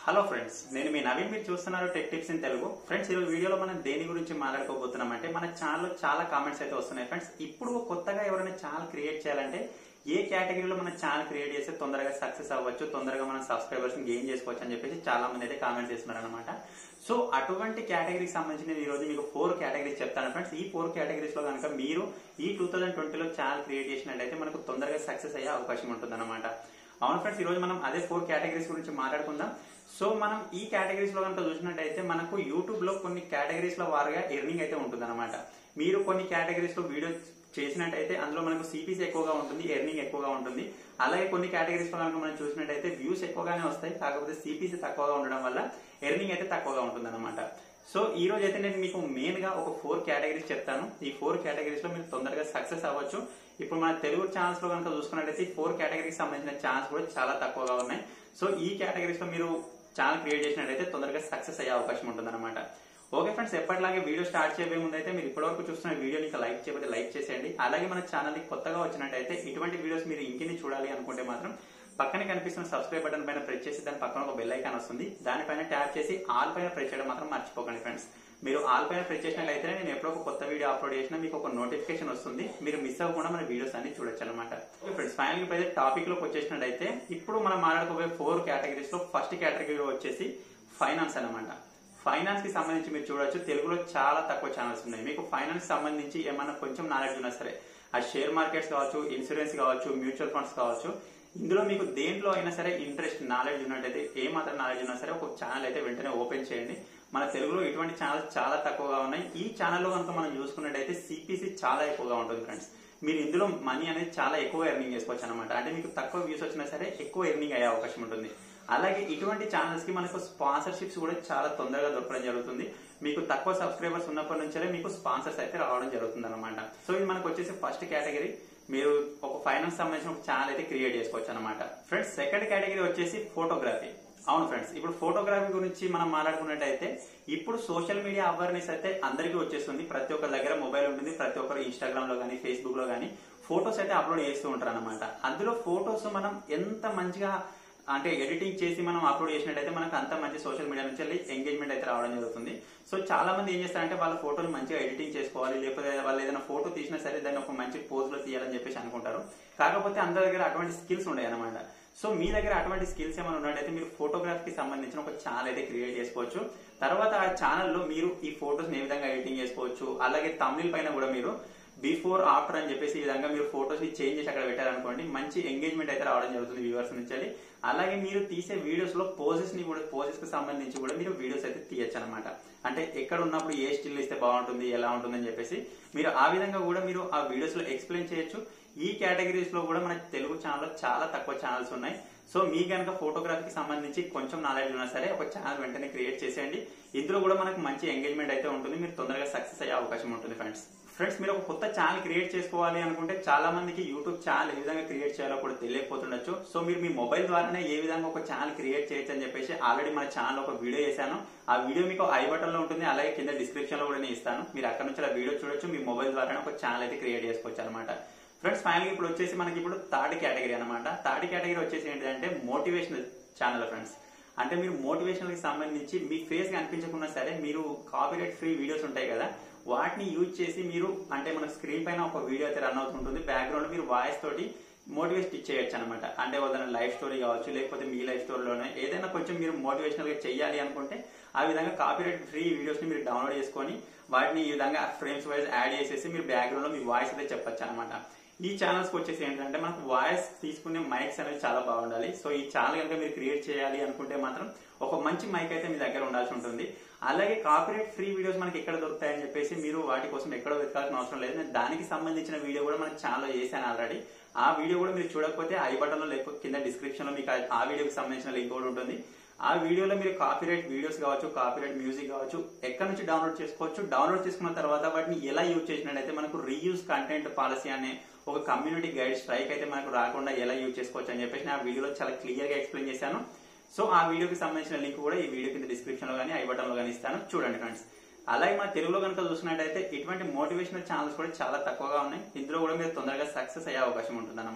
hello friends నేను మీ నవీన్ మీరు చూస్తున్నారు tech tips in Telugu friends ఈ వీడియోలో మనం దేని గురించి మాట్లాడుకోబోతున్నాం అంటే మన ఛానల్లో చాలా కామెంట్స్ అయితే వస్తున్నాయి ఫ్రెండ్స్ ఇప్పుడు కొత్తగా ఎవరైనా ఛానల్ క్రియేట్ చేయాలంటే ఏ కేటగిరీలో మన ఛానల్ క్రియేట్ చేస్తే తొందరగా సక్సెస్ అవ్వచ్చు తొందరగా మన సబ్స్క్రైబర్స్ గెయిన్ చేసుకోవచ్చు అని చెప్పేసి చాలా మంది అయితే కామెంట్ చేస్తున్నారు అనమాట సో అటువంటి కేటగిరీకి సంబంధించి నేను ఈ రోజు మీకు ఫోర్ కేటగిరీస్ చెప్తాను ఫ్రెండ్స్ ఈ ఫోర్ కేటగిరీస్ లో కనుక మీరు ఈ టూ థౌసండ్ ట్వంటీలో ఛానల్ క్రియేట్ చేసినట్టయితే మనకు తొందరగా సక్సెస్ అయ్యే అవకాశం ఉంటుంది అవును ఫ్రెండ్స్ ఈ రోజు మనం అదే ఫోర్ కేటగిరీస్ గురించి మాట్లాడుకుందాం సో మనం ఈ కేటగిరీస్ లో కనుక చూసినట్టయితే మనకు యూట్యూబ్ లో కొన్ని కేటగిరీస్ లో వారుగా ఎర్నింగ్ అయితే ఉంటుంది మీరు కొన్ని కేటగిరీస్ లో వీడియో చేసినట్టయితే అందులో మనకు సిపిసి ఎక్కువగా ఉంటుంది ఎర్నింగ్ ఎక్కువగా ఉంటుంది అలాగే కొన్ని కేటగిరీస్ లో కనుక మనం చూసినట్టయితే వ్యూస్ ఎక్కువగానే వస్తాయి కాకపోతే సిపిసి తక్కువగా ఉండడం వల్ల ఎర్నింగ్ అయితే తక్కువగా ఉంటుంది సో ఈ రోజు అయితే నేను మీకు మెయిన్ గా ఒక ఫోర్ కేటగిరీస్ చెప్తాను ఈ ఫోర్ కేటగిరీస్ లో మీరు తొందరగా సక్సెస్ అవ్వచ్చు ఇప్పుడు మన తెలుగు ఛానల్స్ లో కనుక చూసుకున్నట్టయితే ఈ ఫోర్ కేటగిరీకి సంబంధించిన ఛాన్స్ కూడా చాలా తక్కువగా ఉన్నాయి సో ఈ కేటగిరీస్ లో మీరు ఛానల్ క్రియేట్ చేసినట్టయితే తొందరగా సక్సెస్ అయ్యే అవకాశం ఉంటుంది ఓకే ఫ్రెండ్స్ ఎప్పటిలాగే వీడియో స్టార్ట్ చేయబోయే ముందు అయితే మీరు ఇప్పటివరకు చూస్తున్న వీడియోని ఇంకా లైక్ చేయకపోతే లైక్ చేసేయండి అలాగే మన ఛానల్ కొత్తగా వచ్చినట్టయితే ఇటువంటి వీడియోస్ మీరు ఇంకిని చూడాలి అనుకుంటే మాత్రం పక్కనే కనిపిస్తున్న సబ్స్క్రైబ్ బటన్ పైన ప్రెస్ చేసి దాని పక్కన ఒక బెల్ ఐకాన్ వస్తుంది దానిపైన ట్యాప్ చేసి ఆల్ పైన ప్రెస్ చేయడం మాత్రం మర్చిపోకండి ఫ్రెండ్స్ మీరు ఆల్ పైన ప్రెస్ చేసినట్లయితే నేను ఎప్పుడో ఒక కొత్త వీడియో అప్లోడ్ చేసినా మీకు ఒక నోటిఫికేషన్ వస్తుంది మీరు మిస్ అవ్వకుండా మన వీడియోస్ అన్ని చూడొచ్చు అనమాట ఫ్రెండ్స్ ఫైనల్ ఇప్పుడు టాపిక్ లోకి వచ్చేసినట్టయితే ఇప్పుడు మనం మాట్లాడుకోబోయే ఫోర్ కేటగిరీస్ లో ఫస్ట్ కేటగిరీ వచ్చేసి ఫైనాన్స్ అనమాట ఫైనాన్స్ కి సంబంధించి మీరు చూడొచ్చు తెలుగులో చాలా తక్కువ ఛానల్స్ ఉన్నాయి మీకు ఫైనాన్స్ సంబంధించి ఏమన్నా కొంచెం నాలెడ్జ్ ఉన్నా సరే ఆ షేర్ మార్కెట్స్ కావచ్చు ఇన్సూరెన్స్ కావచ్చు మ్యూచువల్ ఫండ్స్ కావచ్చు ఇందులో మీకు దేంట్లో అయినా సరే ఇంట్రెస్ట్ నాలెడ్జ్ ఉన్నట్టయితే ఏ మాత్రం నాలెడ్జ్ ఉన్నా సరే ఒక ఛానల్ అయితే వెంటనే ఓపెన్ చేయండి మన తెలుగులో ఇటువంటి ఛానల్స్ చాలా తక్కువగా ఉన్నాయి ఈ ఛానల్లో కనుక మనం చూసుకున్నట్టయితే సిపిసి చాలా ఎక్కువగా ఉంటుంది ఫ్రెండ్స్ మీరు ఇందులో మనీ అనేది చాలా ఎక్కువ ఎర్నింగ్ చేసుకోవచ్చు అనమాట అంటే మీకు తక్కువ వ్యూస్ వచ్చినా సరే ఎక్కువ ఎర్నింగ్ అయ్యే అవకాశం ఉంటుంది అలాగే ఇటువంటి ఛానల్స్ కి మనకు స్పాన్సర్షిప్స్ కూడా చాలా తొందరగా దొరకడం జరుగుతుంది మీకు తక్కువ సబ్స్క్రైబర్స్ ఉన్నప్పటి నుంచే మీకు స్పాన్సర్స్ అయితే రావడం జరుగుతుంది అనమాట సో ఇది మనకు వచ్చేసి ఫస్ట్ కేటగిరీ మీరు ఒక ఫైనాన్స్ సంబంధించిన ఒక ఛానల్ అయితే క్రియేట్ చేసుకోవచ్చు అనమాట ఫ్రెండ్స్ సెకండ్ కేటగిరీ వచ్చేసి ఫోటోగ్రఫీ అవును ఫ్రెండ్స్ ఇప్పుడు ఫోటోగ్రఫీ గురించి మనం మాట్లాడుకున్నట్టయితే ఇప్పుడు సోషల్ మీడియా అవేర్నెస్ అయితే అందరికీ వచ్చేస్తుంది ప్రతి ఒక్కరి దగ్గర మొబైల్ ఉంటుంది ప్రతి ఒక్కరు ఇన్స్టాగ్రామ్ లో కానీ ఫేస్బుక్ లో కానీ ఫొటోస్ అయితే అప్లోడ్ చేస్తూ ఉంటారు అనమాట అందులో ఫొటోస్ మనం ఎంత మంచిగా అంటే ఎడిటింగ్ చేసి మనం అప్లోడ్ చేసినట్టయితే మనకు అంత మంచి సోషల్ మీడియా నుంచి వెళ్ళి ఎంగేజ్మెంట్ అయితే రావడం జరుగుతుంది సో చాలా మంది ఏం చేస్తారంటే వాళ్ళ ఫోటోని మంచిగా ఎడిటింగ్ చేసుకోవాలి లేకపోతే వాళ్ళు ఏదైనా ఫోటో తీసినా సరే దాన్ని ఒక మంచి పోజ్ లో తీయాలని చెప్పేసి అనుకుంటారు కాకపోతే అందరి దగ్గర అటువంటి స్కిల్స్ ఉన్నాయి అనమాట సో మీ దగ్గర అటువంటి స్కిల్స్ ఏమైనా ఉన్నట్టయితే మీరు ఫోటోగ్రఫీకి సంబంధించిన ఒక ఛానల్ అయితే క్రియేట్ చేసుకోవచ్చు తర్వాత ఆ ఛానల్లో మీరు ఈ ఫోటోస్ ఏ విధంగా ఎడిటింగ్ చేసుకోవచ్చు అలాగే తమిళ పైన కూడా మీరు బిఫోర్ ఆఫ్టర్ అని చెప్పేసి ఈ విధంగా మీరు ఫోటోస్ ని చేంజ్ చేసి అక్కడ పెట్టారనుకోండి మంచి ఎంగేజ్మెంట్ అయితే రావడం జరుగుతుంది వ్యూవర్స్ నుంచి అలాగే మీరు తీసే వీడియోస్ లో పోజెస్ ని కూడా పోజెస్ కి సంబంధించి కూడా మీరు వీడియోస్ అయితే తీయచ్చు అనమాట అంటే ఎక్కడ ఉన్నప్పుడు ఏ స్టిల్ ఇస్తే బాగుంటుంది ఎలా ఉంటుంది అని చెప్పేసి మీరు ఆ విధంగా కూడా మీరు ఆ వీడియోస్ లో ఎక్స్ప్లెయిన్ చేయొచ్చు ఈ కేటగిరీస్ లో కూడా మన తెలుగు ఛానల్ చాలా తక్కువ ఛానల్స్ ఉన్నాయి సో మీ కనుక ఫోటోగ్రఫీకి సంబంధించి కొంచెం నాలెడ్జ్ ఉన్నా సరే ఒక ఛానల్ వెంటనే క్రియేట్ చేసేయండి ఇందులో కూడా మనకు మంచి ఎంగేజ్మెంట్ అయితే ఉంటుంది మీరు తొందరగా సక్సెస్ అయ్యే అవకాశం ఉంటుంది ఫ్రెండ్స్ ఫ్రెండ్స్ మీరు ఒక కొత్త ఛానల్ క్రియేట్ చేసుకోవాలి అనుకుంటే చాలా మందికి యూట్యూబ్ ఛానల్ ఏ విధంగా క్రియేట్ చేయాలో కూడా తెలియకపోతుండొచ్చు సో మీరు మీ మొబైల్ ద్వారానే ఏ విధంగా ఒక ఛానల్ క్రియేట్ చేయొచ్చు అని చెప్పేసి ఆల్రెడీ మన ఛానల్ ఒక వీడియో చేశాను ఆ వీడియో మీకు ఐ బటన్ లో ఉంటుంది అలాగే కింద డిస్క్రిప్షన్ లో కూడా నేను ఇస్తాను మీరు అక్కడ నుంచి ఆ వీడియో చూడొచ్చు మీ మొబైల్ ద్వారానే ఒక ఛానల్ అయితే క్రియేట్ చేసుకోవచ్చు అనమాట ఫ్రెండ్స్ ఫైనల్ ఇప్పుడు వచ్చేసి మనకి ఇప్పుడు థర్డ్ కేటగిరీ అనమాట థర్డ్ కేటగిరీ వచ్చేసి ఏంటంటే మోటివేషనల్ ఛానల్ ఫ్రెండ్స్ అంటే మీరు మోటివేషనల్ కి సంబంధించి మీ ఫేస్ కనిపించకున్నా సరే మీరు కాపీరైట్ ఫ్రీ వీడియోస్ ఉంటాయి కదా వాటిని యూజ్ చేసి మీరు అంటే మన స్క్రీన్ పైన ఒక వీడియో అయితే రన్ అవుతుంటుంది బ్యాక్గ్రౌండ్ మీరు వాయిస్ తోటి మోటివేట్ చేయొచ్చు అనమాట అంటే ఏదైనా లైఫ్ స్టోరీ కావచ్చు లేకపోతే మీ లైఫ్ స్టోరీలోనే ఏదైనా కొంచెం మీరు మోటివేషనల్ గా చెయ్యాలి అనుకుంటే ఆ విధంగా కాపీరైట్ ఫ్రీ వీడియోస్ ని మీరు డౌన్లోడ్ చేసుకొని వాటిని ఈ విధంగా ఫ్రేమ్స్ వైజ్ యాడ్ చేసేసి మీరు బ్యాక్గ్రౌండ్ లో మీ వాయిస్ అయితే చెప్పొచ్చు అనమాట ఈ ఛానల్స్ కి వచ్చేసి ఏంటంటే మనకు వాయిస్ తీసుకునే మైక్స్ అనేవి చాలా బాగుండాలి సో ఈ ఛానల్ కనుక మీరు క్రియేట్ చేయాలి అనుకుంటే మాత్రం ఒక మంచి మైక్ అయితే మీ దగ్గర ఉండాల్సి ఉంటుంది అలాగే కాపీరైట్ ఫ్రీ వీడియోస్ మనకి ఎక్కడ దొరుకుతాయని చెప్పేసి మీరు వాటి కోసం ఎక్కడో వెతకాల్సిన అవసరం లేదు నేను దానికి సంబంధించిన వీడియో కూడా మన ఛానల్ చేశాను ఆల్రెడీ ఆ వీడియో కూడా మీరు చూడకపోతే ఐ బటన్ లో లేకపోతే కింద డిస్క్రిప్షన్ లో మీకు ఆ వీడియోకి సంబంధించిన లింక్ కూడా ఉంటుంది ఆ వీడియోలో మీరు కాపీరైట్ వీడియోస్ కావచ్చు కాపీరైట్ మ్యూజిక్ కావచ్చు ఎక్కడి నుంచి డౌన్లోడ్ చేసుకోవచ్చు డౌన్లోడ్ చేసుకున్న తర్వాత వాటిని ఎలా యూజ్ చేసినట్టయితే మనకు రీయూజ్ కంటెంట్ పాలసీ అనే ఒక కమ్యూనిటీ గైడ్ స్ట్రైక్ అయితే మనకు రాకుండా ఎలా యూజ్ చేసుకోవచ్చు అని చెప్పేసి నేను ఆ వీడియోలో చాలా క్లియర్ గా ఎక్స్ప్లెయిన్ చేశాను సో ఆ వీడియోకి సంబంధించిన లింక్ కూడా ఈ వీడియో కింద డిస్క్రిప్షన్ లో కానీ ఐ బటన్ లో కానీ ఇస్తాను చూడండి ఫ్రెండ్స్ అలాగే మన తెలుగులో కనుక చూసినట్టయితే ఇటువంటి మోటివేషనల్ ఛానల్స్ కూడా చాలా తక్కువగా ఉన్నాయి ఇందులో కూడా మీరు తొందరగా సక్సెస్ అయ్యే అవకాశం ఉంటుంది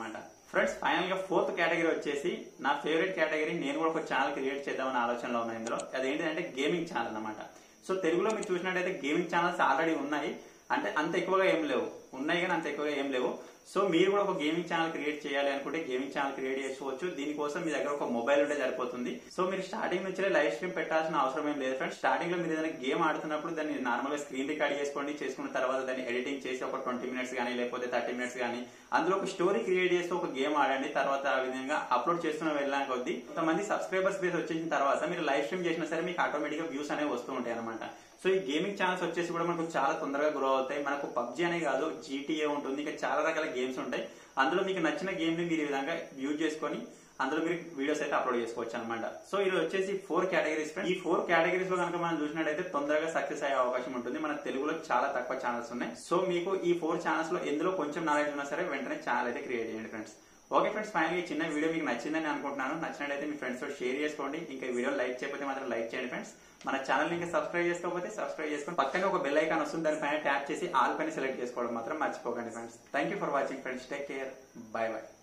ఫ్రెండ్స్ ఫైనల్ గా ఫోర్త్ కేటగిరీ వచ్చేసి నా ఫేవరెట్ కేటగిరీ నేను కూడా ఒక ఛానల్ క్రియేట్ చేద్దామని ఆలోచనలో ఉన్నాయి ఇందులో అదేంటంటే గేమింగ్ ఛానల్ అన్నమాట సో తెలుగులో మీరు చూసినట్టయితే గేమింగ్ ఛానల్స్ ఆల్రెడీ ఉన్నాయి అంటే అంత ఎక్కువగా ఏం లేవు ఉన్నాయి కానీ అంత ఎక్కువగా ఏం లేవు సో మీరు కూడా ఒక గేమింగ్ ఛానల్ క్రియేట్ చేయాలి అనుకుంటే గేమింగ్ ఛానల్ క్రియేట్ చేసుకోవచ్చు దీనికోసం మీ దగ్గర ఒక మొబైల్ ఉంటే సరిపోతుంది సో మీరు స్టార్టింగ్ నుంచి లైవ్ స్ట్రీమ్ పెట్టాల్సిన అవసరం ఏం లేదు ఫ్రెండ్స్ స్టార్టింగ్ లో మీరు ఏదైనా గేమ్ ఆడుతున్నప్పుడు దాన్ని నార్మల్ గా స్క్రీన్ రికార్డ్ చేసుకోండి చేసుకున్న తర్వాత దాన్ని ఎడిటింగ్ చేసి ఒక ట్వంటీ మినిట్స్ కానీ లేకపోతే థర్టీ మినిట్స్ కానీ అందులో ఒక స్టోరీ క్రియేట్ చేసి ఒక గేమ్ ఆడండి తర్వాత ఆ విధంగా అప్లోడ్ చేస్తున్న వెళ్ళడానికి కొద్దీ కొంతమంది సబ్స్క్రైబర్స్ బేస్ వచ్చేసిన తర్వాత మీరు లైవ్ స్ట్రీమ్ చేసినా సరే మీకు ఆటోమేటిక్ గా వ్యూస్ అనేవి వస్తూ ఉంటాయి అనమాట సో ఈ గేమింగ్ ఛానల్స్ వచ్చేసి కూడా మనకు చాలా తొందరగా గ్రో అవుతాయి మనకు పబ్జీ అనే కాదు జీటీఏ ఉంటుంది ఇంకా చాలా రకాల గేమ్స్ ఉంటాయి అందులో మీకు నచ్చిన గేమ్ ని మీరు ఈ విధంగా యూజ్ చేసుకొని అందులో మీరు వీడియోస్ అయితే అప్లోడ్ చేసుకోవచ్చు అనమాట సో ఇది వచ్చేసి ఫోర్ కేటగిరీస్ ఈ ఫోర్ కేటగిరీస్ లో కనుక మనం చూసినట్టయితే తొందరగా సక్సెస్ అయ్యే అవకాశం ఉంటుంది మన తెలుగులో చాలా తక్కువ ఛానల్స్ ఉన్నాయి సో మీకు ఈ ఫోర్ ఛానల్స్ లో ఎందులో కొంచెం నాలెడ్జ్ ఉన్నా సరే వెంటనే ఛానల్ అయితే క్రియేట్ చేయండి ఫ్రెండ్స్ ఓకే ఫ్రెండ్స్ ఫైనల్ ఈ చిన్న వీడియో మీకు నచ్చిందని అనుకుంటున్నాను నచ్చినట్లయితే మీ ఫ్రెండ్స్ తో షేర్ చేసుకోండి ఇంకా ఈ వీడియో లైక్ చేయకపోతే మాత్రం లైక్ చేయండి ఫ్రెండ్స్ మన ఛానల్ ఇంకా సబ్స్క్రైబ్ చేసుకోకపోతే సబ్స్క్రైబ్ చేసుకొని పక్కనే ఒక బెల్ ఐకాన్ వస్తుంది దానిపైన ట్యాప్ చేసి ఆల్ పైన సెలెక్ట్ చేసుకోవడం మాత్రం మర్చిపోకండి friends thank you for watching friends take care bye by